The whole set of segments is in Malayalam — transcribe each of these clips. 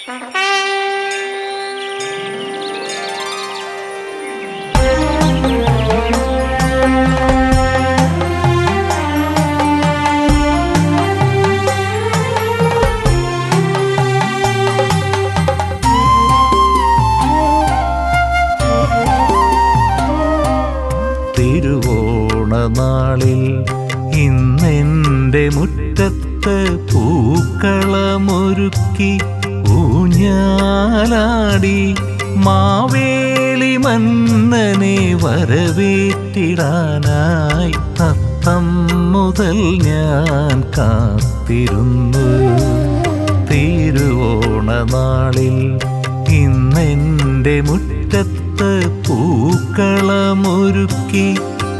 തിരുവോണനാളിൽ ഇന്നെൻ്റെ മുറ്റത്ത് പൂക്കളമൊരുക്കി ഊഞ്ഞാലാടി മാവേലി മന്നനെ വരവേറ്റിടാനായി അത്തം മുതൽ ഞാൻ കാത്തിരുന്നു തിരുവോണനാളിൽ ഇന്നെൻ്റെ മുറ്റത്ത് പൂക്കളമൊരുക്കി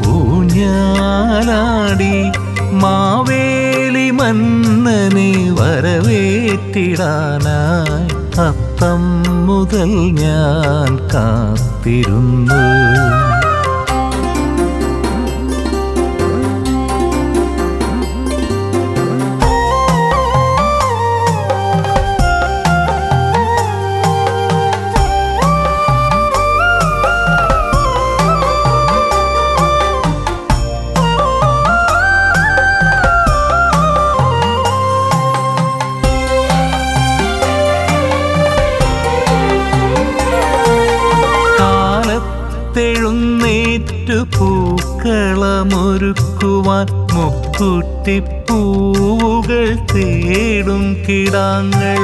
ഊഞ്ഞാലാടി മാവേലി മന്നനെ വരവേറ്റിടാനായി അത്തം മുതൽ ഞാൻ കാത്തിരുന്നു കാലത്തെഴുന്നേറ്റു പൂക്കളമൊരുക്കുവാൻ മുക്കുറ്റിപ്പൂവുകൾ തേടും കിടാങ്ങൾ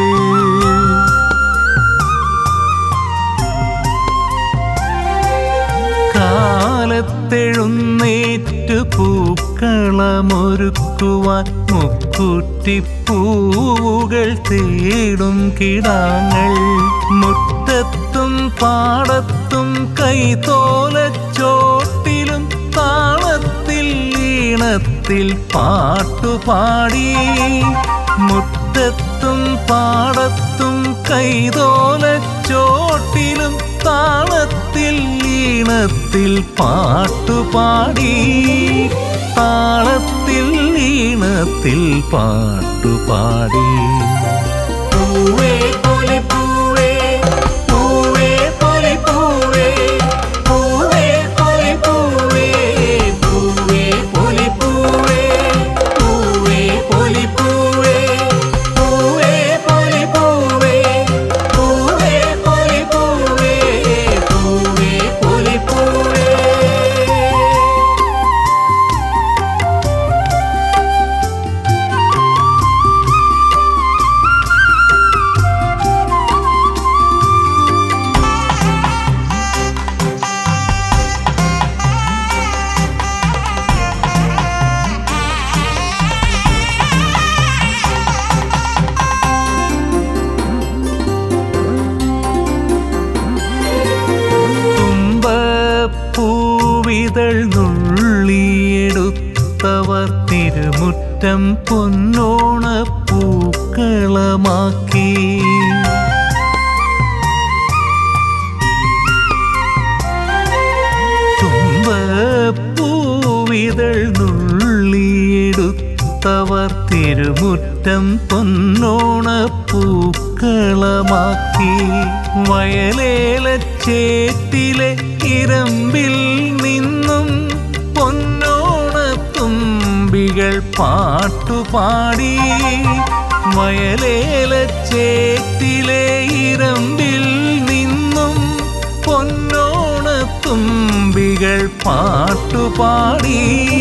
കാലത്തെഴുന്നേറ്റു പൂക്കളമൊരുക്കുവാൻ മുക്കുറ്റിപ്പൂവുകൾ തേടും കിടാങ്ങൾ മുറ്റത്തും പാടത്തും കൈതോലച്ചോട്ടിലും താളത്തിൽ ഈണത്തിൽ പാട്ടുപാടി മുറ്റത്തും പാടത്തും കൈതോലച്ചോട്ടിലും താളത്തിൽ ഈണത്തിൽ പാട്ടുപാടി താളത്തിൽ ഈണത്തിൽ പാട്ടുപാടി പൂവേ പോലെ പൂവേ പൂവേ പോലെ പൂവേ പൂവേ പോലെ പൂവേ പൂവേ പോലെ പൂവേ പൂവേ പോലെ പൂവേ പൂവേ പോലെ പൂവേ പൂവേ പോലെ പൂവേ പൂവേ പോലെ പൂവേ തുമ്പപ്പൂവിതൾ നുള്ളിയെടുത്തവർ തിരുമുറ്റം പൊന്നോണ പൂക്കളമാക്കി തുമ്പപ്പൂവിതൾ നുള്ളിയെടുത്തവർ തിരുമുറ്റം പൊന്നോണ പൂക്കളമാക്കി വയലേലച്ചേറ്റിലെ ഇരമ്പിൽ നിന്നും പൊന്നോണത്തുമ്പികൾ പാട്ടുപാടി വയലേലച്ചേറ്റിലെ ഇരമ്പിൽ നിന്നും പൊന്നോണത്തുമ്പികൾ പാട്ടുപാടി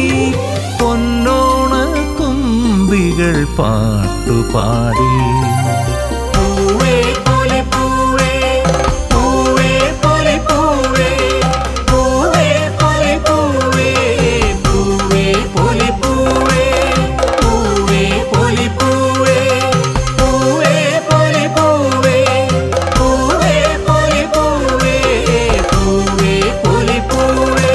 പൊന്നോണത്തുമ്പികൾ പാട്ടുപാടി പൂവേ പോലെ പൂവേ പൂവേ പോലെ പൂവേ പൂവേ പോലെ പൂവേ പൂവേ പോലെ പൂവേ പൂവേ പോലെ പൂവേ പൂവേ പോലെ പൂവേ പൂവേ പോലെ പൂവേ പൂവേ പോലെ പൂവേ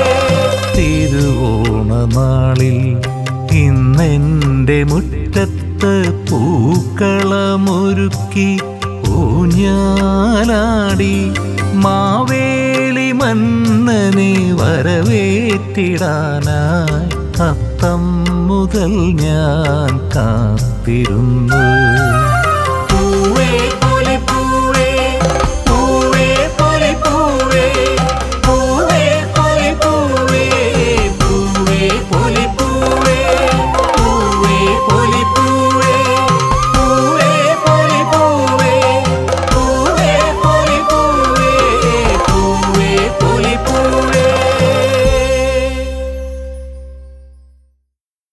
തിരുവോണനാളിൽ ഇന്നെൻ്റെ മുറ്റത്ത് പൂക്കളമൊരുക്കി ഊഞ്ഞാലാടി മാവേലി മന്നനെ വരവേറ്റിടാനായി അത്തം മുതൽ ഞാൻ കാത്തിരുന്നു